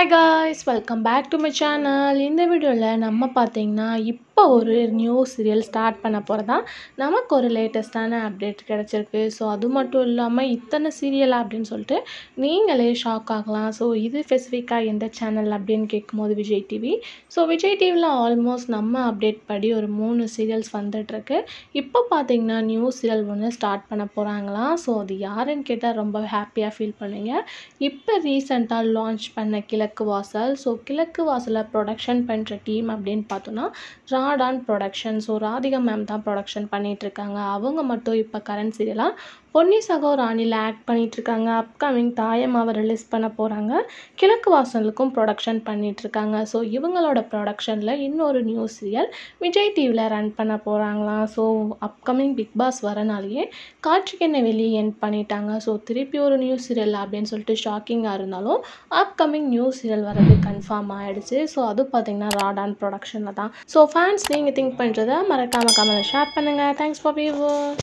hi guys welcome back to my channel இந்த வீடியோவில் நம்ம பார்த்தீங்கன்னா இப்போ ஒரு நியூ சீரியல் ஸ்டார்ட் பண்ண போகிறதா நமக்கு ஒரு லேட்டஸ்ட்டான அப்டேட் கிடச்சிருக்கு ஸோ அது மட்டும் இல்லாமல் இத்தனை சீரியலா அப்படின்னு சொல்லிட்டு நீங்களே ஷாக் ஆகலாம் ஸோ இது ஸ்பெசிஃபிக்காக எந்த சேனல் அப்படின்னு கேட்கும்போது விஜய் டிவி ஸோ விஜய் டிவியில் ஆல்மோஸ்ட் நம்ம அப்டேட் படி ஒரு மூணு சீரியல்ஸ் வந்துட்டுருக்கு இப்போ பார்த்தீங்கன்னா நியூ சீரியல் ஒன்று ஸ்டார்ட் பண்ண போகிறாங்களாம் ஸோ அது யாருன்னு கேட்டால் ரொம்ப ஹாப்பியாக ஃபீல் பண்ணுவீங்க இப்போ ரீசெண்டாக லான்ச் பண்ண கிழக்கு வாசல் ஸோ கிழக்கு வாசலில் ப்ரொடக்ஷன் பண்ணுற டீம் அப்படின்னு பார்த்தோன்னா Radaan production so Radhika ma'am தான் ப்ரொடக்ஷன் பண்ணிகிட்ருக்காங்க அவங்க மட்டும் இப்போ கரண்ட் சீரியலாக பொன்னி சகோ ராணியில் ஆக்ட் பண்ணிகிட்ருக்காங்க அப்கமிங் தாயமாவை ரிலீஸ் பண்ண போகிறாங்க கிழக்கு வாசலுக்கும் ப்ரொடக்ஷன் பண்ணிகிட்ருக்காங்க ஸோ இவங்களோட ப்ரொடக்ஷனில் இன்னொரு நியூ சீரியல் விஜய் டிவியில் ரன் பண்ண போகிறாங்களாம் ஸோ அப்கமிங் பிக் பாஸ் வரனாலேயே காற்றுக்கெண்ணை வெளியே எண்ட் பண்ணிட்டாங்க ஸோ திருப்பி ஒரு நியூ சீரியல் அப்படின்னு சொல்லிட்டு ஷாக்கிங்காக இருந்தாலும் அப்கமிங் நியூ சீரியல் வரது கன்ஃபார்ம் ஆகிடுச்சு ஸோ அது பார்த்திங்கன்னா ராடான் ப்ரொடக்ஷனில் தான் ஸோ ஃபேன்ஸ் நீங்கள் திங்க் பண்ணுறத மறக்காமல் கமெண்ட் ஷேர் பண்ணுங்கள் தேங்க்ஸ் ஃபார் வியூவர்